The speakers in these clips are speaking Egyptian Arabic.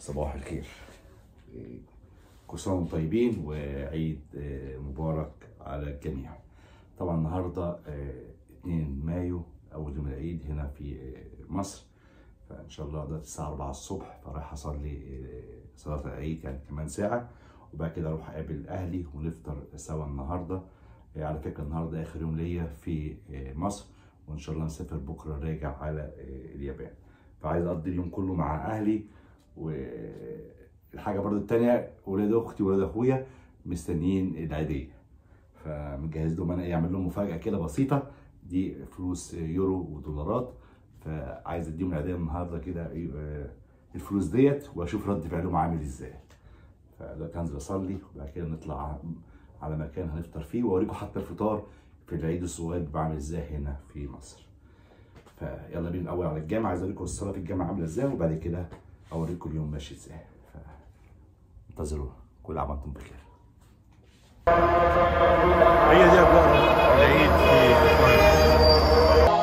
صباح الخير إيه، كل سنة وانتم طيبين وعيد آه، مبارك على الجميع طبعا النهاردة آه، 2 مايو أول يوم العيد هنا في آه، مصر فإن شاء الله دلوقتي الساعة 4 الصبح فرايح أصلي آه، صلاة العيد يعني كمان ساعة وبعد كده أروح أقابل أهلي ونفطر سوا النهاردة آه، على فكرة النهاردة آخر يوم ليا في آه، مصر وإن شاء الله نسافر بكرة راجع على آه، اليابان فعايز أقضي اليوم كله مع أهلي والحاجة برضو التانية ولاد أختي وولاد أخويا مستنيين العيدية فمجهز لهم أنا إيه أعمل لهم مفاجأة كده بسيطة دي فلوس يورو ودولارات فعايز أديهم العيدية النهاردة كده إيه، آه، الفلوس ديت وأشوف رد فعلهم عامل إزاي فدلوقتي هنزل أصلي وبعد كده نطلع على مكان هنفطر فيه وأوريكم حتى الفطار في العيد الصغير بعمل إزاي هنا في مصر فيلا بينا الاول على الجامع عايز اوريكم الصلاه في الجامع عامله ازاي وبعد كده اوريكم اليوم ماشي ازاي انتظروا كل عام وانتم بخير هي دي اجواء العيد في القاهره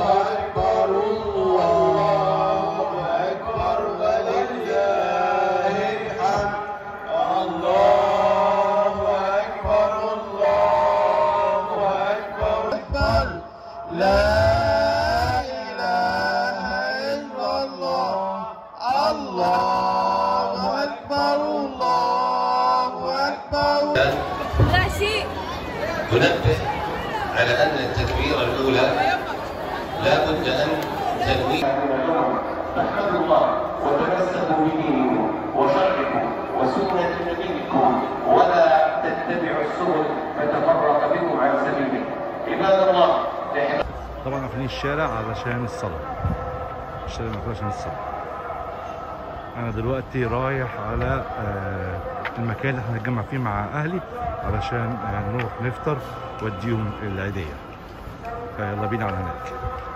لا شيء تنبه على أن التكبيرة الأولى لا بد أن تنوي احمدوا الله وتمسكوا بدينكم وشرعكم وسنة نبيكم ولا تتبعوا السبل فتفرق بكم عن سبيله عباد الله طبعا قافلين الشارع علشان الصلاه الشارع مقفول عشان الصلاه انا دلوقتي رايح على آه، المكان اللي احنا هنتجمع فيه مع اهلي علشان آه، نروح نفطر واديهم العيديه فيلا بينا على هناك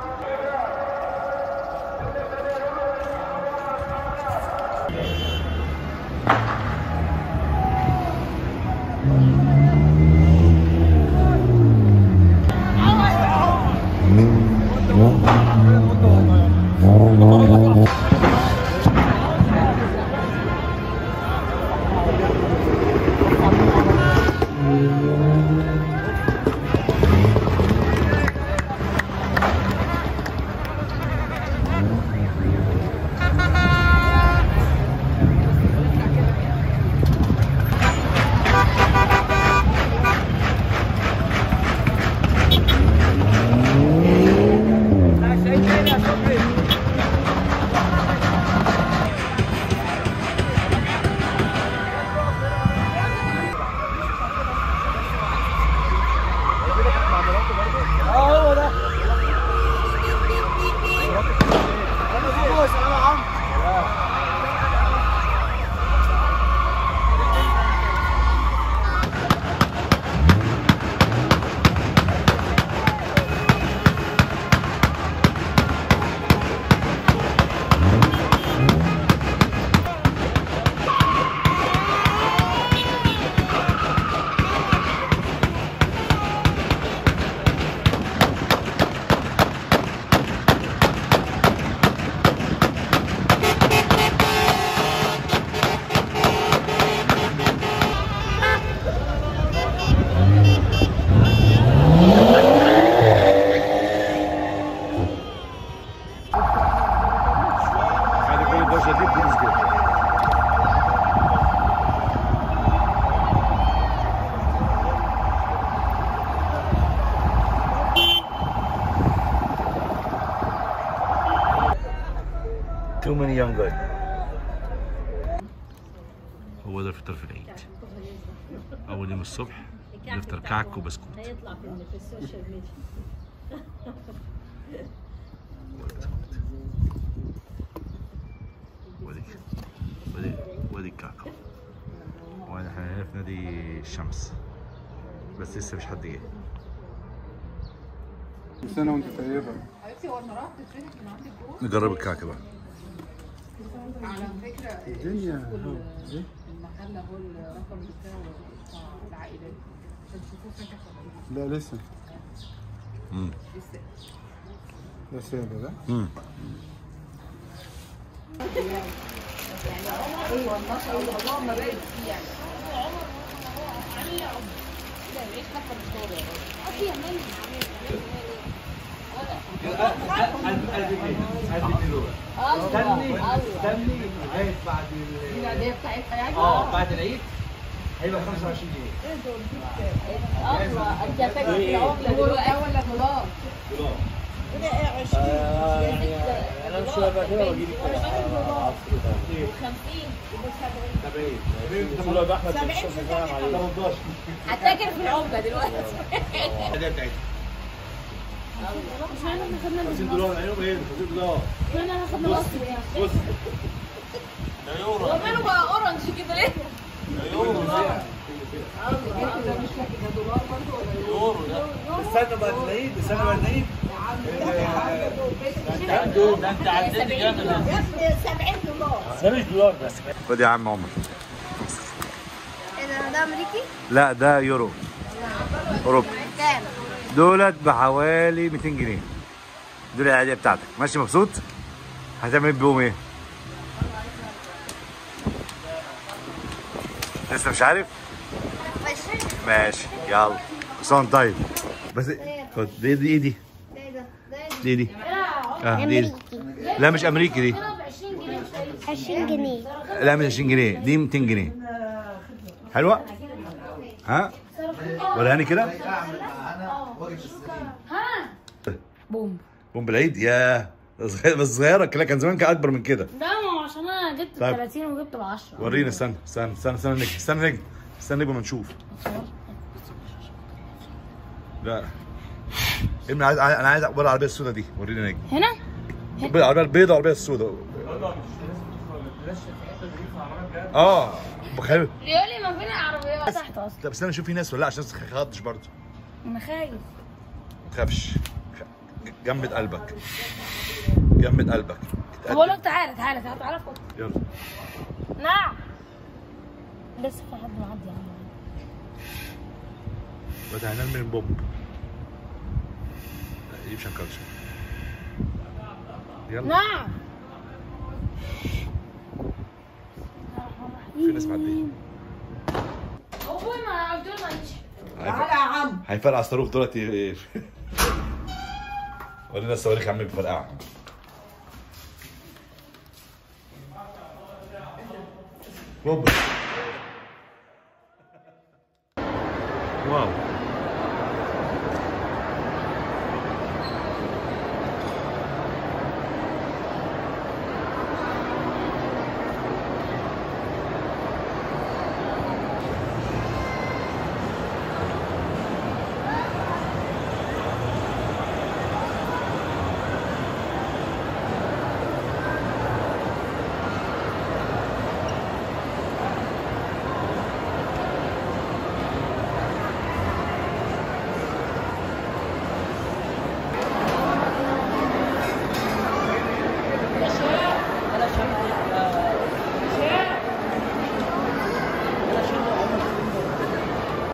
بعد كل الدوشه دي بوليس جوه Too many young guys. هو ده الفطار في العيد أول يوم الصبح نفطر كعك وبسكوت هيطلع في في السوشيال ميديا والبسكوت ودي ودي ودي الكعكة واحنا هنا في نادي الشمس بس لسه مش حد جه كل سنة وانت طيبة حبيبتي هو المراحل بتتفتح من عندك جوه نجرب الكعكة بقى على فكره الدنيا شوفوا اهو. ال- إيه؟ المحل اهو الرقم بتاعه بتاع العائلات عشان تشوفوه فاتح ولا لا لا لسه امم لسه ده سادة ده امم ايوه النشر والله ما بقت فيه يعني دي العاديه بتاعتها يعني اه بعد العيد هيبقى 25 جنيه انت فاكر العمله هو دلوقتي ده ولا دولار انا مش هبقى كده واجيب 50 هتاجر في العمله دلوقتي دولار عينهم ايه 50 دولار انا هاخد مصر يعني بص وماله بقى اورنج كده ليه؟ انت ده مش فاكر ده دولار برضه ولا يورو استنى بعد العيد استنى بعد العيد ده انت عديت جامد ده مش دولار بس خد يا عم عمر ايه ده ده امريكي؟ لا ده يورو اوروبا كام؟ دولت بحوالي 200 جنيه دول العاديه بتاعتك ماشي مبسوط هتعمل بيهم ايه لسه مش عارف ماشي ماشي يلا كل طيب بس خد دي دي دي ده ايه ده؟ ده ايه ده؟ دي دي اه دي, دي. لا مش امريكي دي 20 جنيه لا مش 20 جنيه دي 200 جنيه حلوه ها وريهاني كده بوم بوم بالعيد يا صغير- بس صغيره كده كان زمان كان اكبر من كده ده ما هو عشان انا جبت طيب. 30 وجبت ب 10 ورينا استنى استنى استنى استنى نجم استنى نجم استنى نجم ما نشوف لا ابني عايز انا عايز اقبل العربيه السوداء دي ورينا نجم هنا العربيه البيضاء والعربيه السوداء اه بخير يقول لي ما فين عربيات تحت اصلا طب استنى نشوف في ناس ولا لا عشان ما تخضش برضه انا خايف ما تخافش خ- جمد قلبك جمد قلبك طب اقول لك تعالى تعالى تعالى تعالى خد يلا نعم لسه في حد معدي يا عم بس هنعمل من بومب لا دي مش هنكرش يلا نعم في ناس معديه هو ما قلت له ماليش تعالى يا عم هيفرقع الصاروخ دلوقتي ورينا الصواريخ عم بيفرقع بومب واو